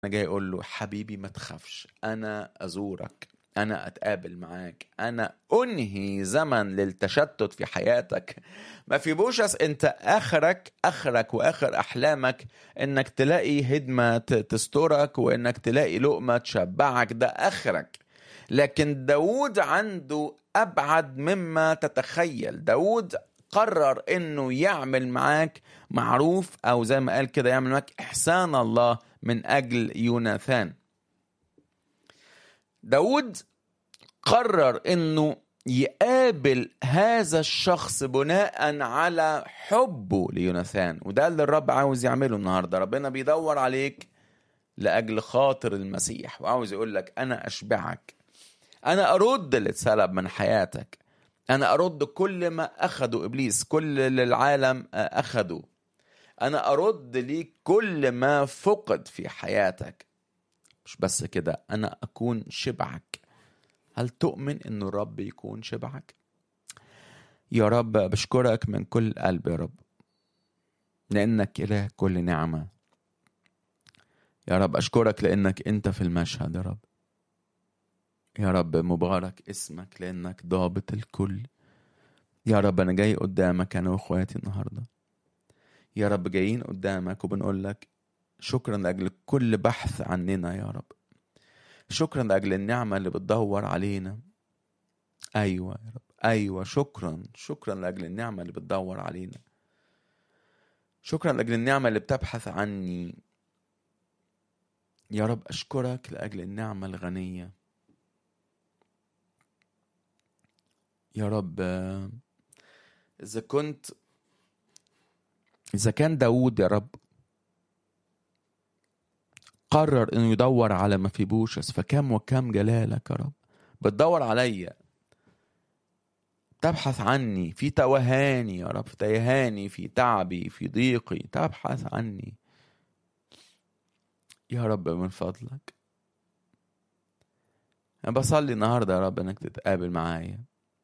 انا جاي اقول له حبيبي ما تخافش انا ازورك انا اتقابل معاك انا انهي زمن للتشتت في حياتك ما في بوشس انت اخرك اخرك واخر احلامك انك تلاقي هدمه ت- تسترك وانك تلاقي لقمه تشبعك ده اخرك لكن داود عنده ابعد مما تتخيل داود قرر انه يعمل معاك معروف او زي ما قال كده يعمل معاك احسان الله من اجل يوناثان داود قرر انه يقابل هذا الشخص بناء على حبه ليوناثان وده اللي الرب عاوز يعمله النهارده ربنا بيدور عليك لاجل خاطر المسيح وعاوز يقول لك انا اشبعك انا ارد اللي اتسلب من حياتك انا ارد كل ما اخده ابليس كل اللي العالم اخده انا ارد ليك كل ما فقد في حياتك مش بس كده انا اكون شبعك هل تؤمن ان الرب يكون شبعك يا رب بشكرك من كل قلب يا رب لانك اله كل نعمه يا رب اشكرك لانك انت في المشهد يا رب يا رب مبارك اسمك لانك ضابط الكل يا رب انا جاي قدامك انا واخواتي النهارده يا رب جايين قدامك وبنقول لك شكرا لاجل كل بحث عننا يا رب شكرا لاجل النعمه اللي بتدور علينا ايوه يا رب ايوه شكرا شكرا لاجل النعمه اللي بتدور علينا شكرا لاجل النعمه اللي بتبحث عني يا رب اشكرك لاجل النعمه الغنيه يا رب آه، اذا كنت اذا كان داود يا رب قرر انه يدور على ما في بوشس فكم وكم جلالك يا رب بتدور عليا تبحث عني في توهاني يا رب في تيهاني في تعبي في ضيقي تبحث عني يا رب من فضلك انا بصلي النهارده يا رب انك تتقابل معايا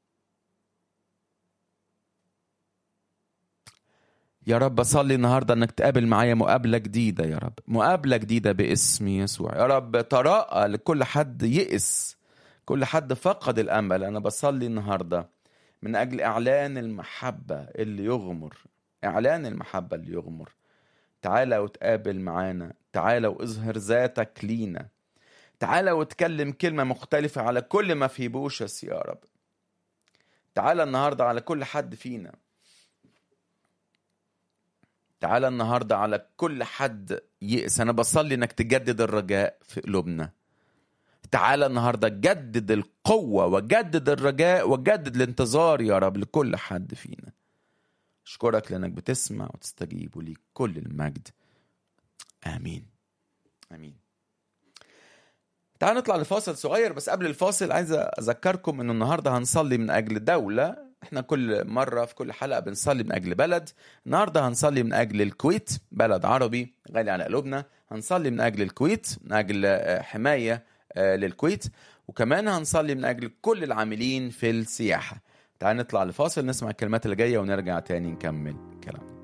يا رب بصلي النهارده انك تقابل معايا مقابله جديده يا رب مقابله جديده باسم يسوع يا رب تراءى لكل حد يئس كل حد فقد الامل انا بصلي النهارده من اجل اعلان المحبه اللي يغمر اعلان المحبه اللي يغمر تعالى وتقابل معانا تعالى واظهر ذاتك لينا تعالى وتكلم كلمه مختلفه على كل ما في بوشس يا رب تعالى النهارده على كل حد فينا تعالى النهارده على كل حد يئس انا بصلي انك تجدد الرجاء في قلوبنا تعالى النهارده جدد القوه وجدد الرجاء وجدد الانتظار يا رب لكل حد فينا اشكرك لانك بتسمع وتستجيب وليك كل المجد امين امين تعالوا نطلع لفاصل صغير بس قبل الفاصل عايز اذكركم انه النهارده هنصلي من اجل دوله احنا كل مره في كل حلقه بنصلي من اجل بلد النهارده هنصلي من اجل الكويت بلد عربي غالي على قلوبنا هنصلي من اجل الكويت من اجل آه، حمايه آه، للكويت وكمان هنصلي من اجل كل العاملين في السياحه تعال نطلع لفاصل نسمع الكلمات اللي جايه ونرجع تاني نكمل كلام